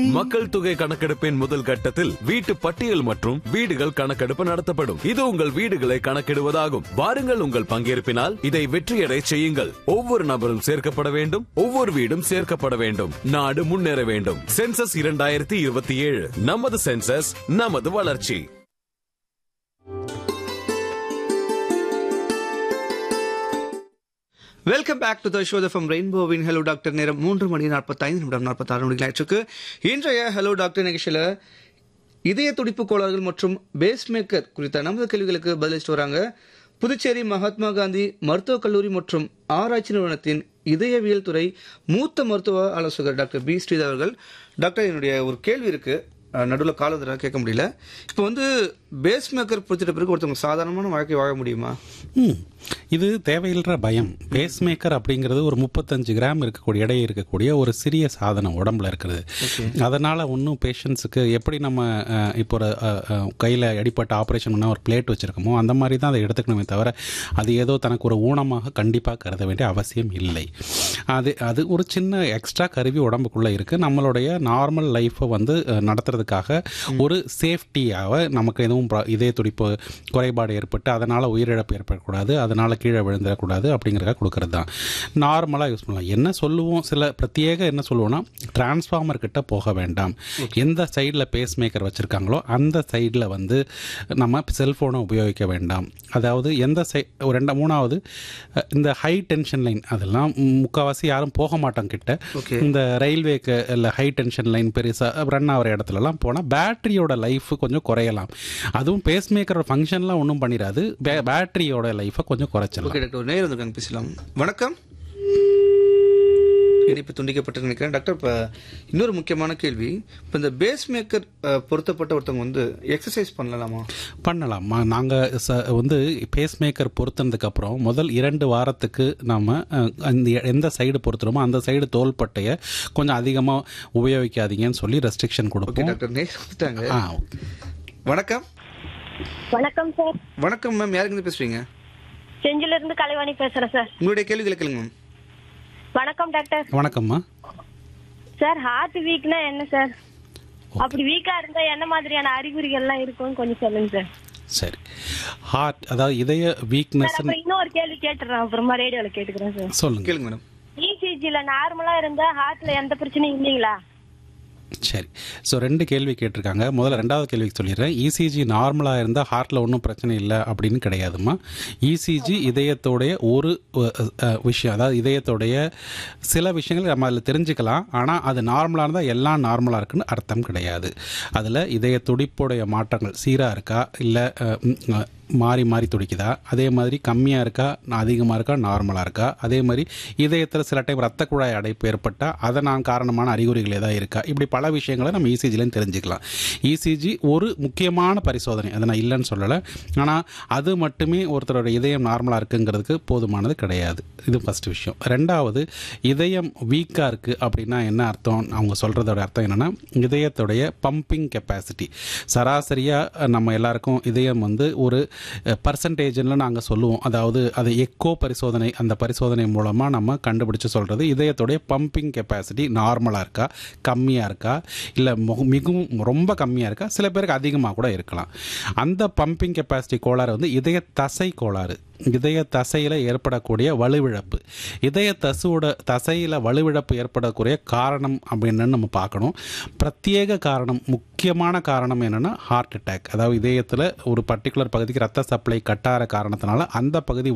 மக்கள் தொகை கணக்கெடுப்பின் முதல் கட்டத்தில் வீட்டு பட்டியல் மற்றும் வீடுகள் கணக்கெடுப்பு நடத்தப்படும் இது உங்கள் வீடுகளை கணக்கிடுவதாகும் வாருங்கள் உங்கள் பங்கேற்பினால் இதை வெற்றியடை செய்யுங்கள் ஒவ்வொரு நபரும் சேர்க்கப்பட வேண்டும் ஒவ்வொரு வீடும் சேர்க்கப்பட வேண்டும் நாடு முன்னேற வேண்டும் சென்சஸ் இரண்டாயிரத்தி இருபத்தி ஏழு நமது சென்சஸ் நமது வளர்ச்சி welcome back to the show from ரெயின்போவின் ஹலோ டாக்டர் நேரம் மூன்று மணி நாற்பத்தைந்து நிமிடம் நாற்பத்தாறு மணிகள் ஆயிடுச்சு இன்றைய ஹலோ டாக்டர் நிகழ்ச்சியில் இதய துடிப்பு கோளாறுகள் மற்றும் பேஸ் மேக்கர் குறித்த நமது கேள்விகளுக்கு பதிலளிச்சுட்டு வராங்க புதுச்சேரி மகாத்மா காந்தி மருத்துவக் கல்லூரி மற்றும் ஆராய்ச்சி நிறுவனத்தின் இதயவியல் துறை மூத்த மருத்துவ ஆலோசகர் டாக்டர் பி ஸ்ரீதர் அவர்கள் டாக்டர் என்னுடைய ஒரு கேள்வி இருக்கு நடுவில் காலத்தில் கேட்க முடியல இப்போ வந்து பேஸ் மேக்கர் பொறுத்திட்ட பிறகு ஒருத்தவங்க சாதாரணமான வாழ்க்கை வாழ முடியுமா ம் இது தேவையில்ற பயம் பேஸ் மேக்கர் அப்படிங்கிறது ஒரு முப்பத்தஞ்சு கிராம் இருக்கக்கூடிய எடை இருக்கக்கூடிய ஒரு சிறிய சாதனம் உடம்புல இருக்கிறது அதனால் ஒன்றும் பேஷண்ட்ஸுக்கு எப்படி நம்ம அஹ், இப்போ ஒரு கையில் அடிப்பட்ட ஆப்ரேஷன் பண்ணால் ஒரு பிளேட் வச்சுருக்கோமோ அந்த மாதிரி தான் அதை எடுத்துக்கணுமே தவிர அது ஏதோ தனக்கு ஒரு ஊனமாக கண்டிப்பாக கருத வேண்டிய அவசியம் இல்லை அது அது ஒரு சின்ன எக்ஸ்ட்ரா கருவி உடம்புக்குள்ளே இருக்குது நம்மளுடைய நார்மல் லைஃப்பை வந்து அஹ், நடத்துறதுக்காக ஒரு சேஃப்டியாக நமக்கு எதுவும் ப்ரா- இதய துடிப்பு குறைபாடு ஏற்பட்டு அதனால் உயிரிழப்பு ஏற்படக்கூடாது அதனால் கீழே விழுந்துடக்கூடாது அப்படிங்கிறத கொடுக்கறது தான் நார்மலாக யூஸ் பண்ணலாம் என்ன சொல்லுவோம் சில பிரத்யேக என்ன சொல்லுவோம்னா டிரான்ஸ்ஃபார்மர் கிட்ட போக வேண்டாம் எந்த சைடில் பேஸ் மேக்கர் வச்சுருக்காங்களோ அந்த சைடில் வந்து நம்ம செல்ஃபோனை உபயோகிக்க வேண்டாம் அதாவது எந்த சை ஒரு ரெண்டு மூணாவது அஹ், இந்த ஹை டென்ஷன் லைன் அதெல்லாம் முக்கால்வாசி யாரும் போக மாட்டோம் கிட்ட Okay. இந்த ரயில்வேக்கு இல்லை ஹை டென்ஷன் லைன் பெருசாக ரன் ஆகிற இடத்துலலாம் போனால் பேட்டரியோட லைஃப் கொஞ்சம் குறையலாம் அதுவும் பேஸ் மேக்கர் ஃபங்க்ஷன்லாம் ஒன்றும் பண்ணிடாது பே- பேட்டரியோட லைஃபை கொஞ்சம் குறைச்சிடலாம் ஓகே டாக்டர் ஒரு நேரம் இருக்காங்க பேசலாம் வணக்கம் இணைப்பு துண்டிக்கப்பட்டு நினைக்கிறேன் டாக்டர் இப்போ இன்னொரு முக்கியமான கேள்வி இப்போ இந்த பேஸ் மேக்கர் பொருத்தப்பட்ட ஒருத்தவங்க வந்து எக்ஸசைஸ் பண்ணலாமா பண்ணலாம் நாங்கள் ச வந்து பேஸ் மேக்கர் பொருத்தினதுக்கப்புறம் முதல் இரண்டு வாரத்துக்கு நம்ம அஹ், அந்த எந்த சைடு பொருத்துறோமோ அந்த சைடு தோள்பட்டையை கொஞ்சம் அதிகமாக உபயோகிக்காதீங்கன்னு சொல்லி ரெஸ்ட்ரிக்ஷன் ஓகே கொடுப்போம் டாக்டர் நேரம் வந்துட்டாங்க ஆ ஓகே வணக்கம் வணக்கம் சார் வணக்கம் மேம் யாருங்க இருந்து பேசுறீங்க செஞ்சில இருந்து கலைவாணி பேசுறேன் சார் உங்களுடைய கேள்விகளை கேளுங்க மேம் வணக்கம் டாக்டர் வணக்கம்மா சார் ஹார்ட் வீக்னா என்ன சார் அப்படி வீக்கா இருந்தா என்ன மாதிரியான அறிகுறிகள்லாம் இருக்கும்னு கொஞ்சம் சொல்லுங்க சார் சரி ஹார்ட் அதாவது இதய வீக்னஸ் சார் அப்புறம் இன்னொரு கேள்வி கேட்டுறேன் அப்புறமா ரேடியோல கேட்டுக்கிறேன் சார் சொல்லுங்க கேளுங்க மேடம் இசிஜில நார்மலா இருந்தா ஹார்ட்ல எந்த பிரச்சனையும் இல்லைங்களா சரி ஸோ ரெண்டு கேள்வி கேட்டிருக்காங்க முதல்ல ரெண்டாவது கேள்விக்கு சொல்லிடுறேன் இசிஜி நார்மலாக இருந்தால் ஹார்ட்டில் ஒன்றும் பிரச்சனை இல்லை அப்படின்னு கிடையாதுமா இசிஜி இதயத்தோடைய ஒரு அஹ், அஹ், விஷயம் அதாவது இதயத்தோடைய சில விஷயங்கள் நம்ம அதில் தெரிஞ்சுக்கலாம் ஆனால் அது நார்மலாக இருந்தால் எல்லாம் நார்மலாக இருக்குன்னு அர்த்தம் கிடையாது அதில் இதய துடிப்புடைய மாற்றங்கள் சீராக இருக்கா இல்லை மாறி மாறி துடிக்குதா அதே மாதிரி கம்மியாக இருக்கா அதிகமாக இருக்கா நார்மலாக இருக்கா அதே மாதிரி இதயத்தில் சில டைம் ரத்த குழாய் அடைப்பு ஏற்பட்டால் அதை நான் காரணமான அறிகுறிகள் ஏதாவது இருக்கா இப்படி பல விஷயங்களை நம்ம இசிஜிலையும் தெரிஞ்சுக்கலாம் இசிஜி ஒரு முக்கியமான பரிசோதனை அதை நான் இல்லைன்னு சொல்லலை ஆனால் அது மட்டுமே ஒருத்தரோட இதயம் நார்மலாக இருக்குங்கிறதுக்கு போதுமானது கிடையாது இது ஃபஸ்ட் விஷயம் ரெண்டாவது இதயம் வீக்காக இருக்குது அப்படின்னா என்ன அர்த்தம் அவங்க சொல்கிறதோட அர்த்தம் என்னென்னா இதயத்துடைய பம்பிங் கெப்பாசிட்டி சராசரியாக நம்ம எல்லாருக்கும் இதயம் வந்து ஒரு பர்சன்டேஜ்னு நாங்கள் சொல்லுவோம் அதாவது அது எக்கோ பரிசோதனை அந்த பரிசோதனை மூலமாக நம்ம கண்டுபிடிச்சு சொல்கிறது இதயத்துடைய பம்பிங் கெப்பாசிட்டி நார்மலாக இருக்கா கம்மியாக இருக்கா இல்லை மிகவும் ரொம்ப கம்மியாக இருக்கா சில பேருக்கு அதிகமாக கூட இருக்கலாம் அந்த பம்பிங் கெப்பாசிட்டி கோளாறு வந்து இதய தசை கோளாறு இதய தசையில் ஏற்படக்கூடிய வலுவிழப்பு இதய தசுவோட தசையில் வலுவிழப்பு ஏற்படக்கூடிய காரணம் அப்படின்னு நம்ம பார்க்கணும் பிரத்யேக காரணம் முக்கியமான காரணம் என்னென்னா ஹார்ட் அட்டாக் அதாவது இதயத்தில் ஒரு பர்டிகுலர் பகுதிக்கு ரத்த சப்ளை கட்டார காரணத்தினால அந்த பகுதி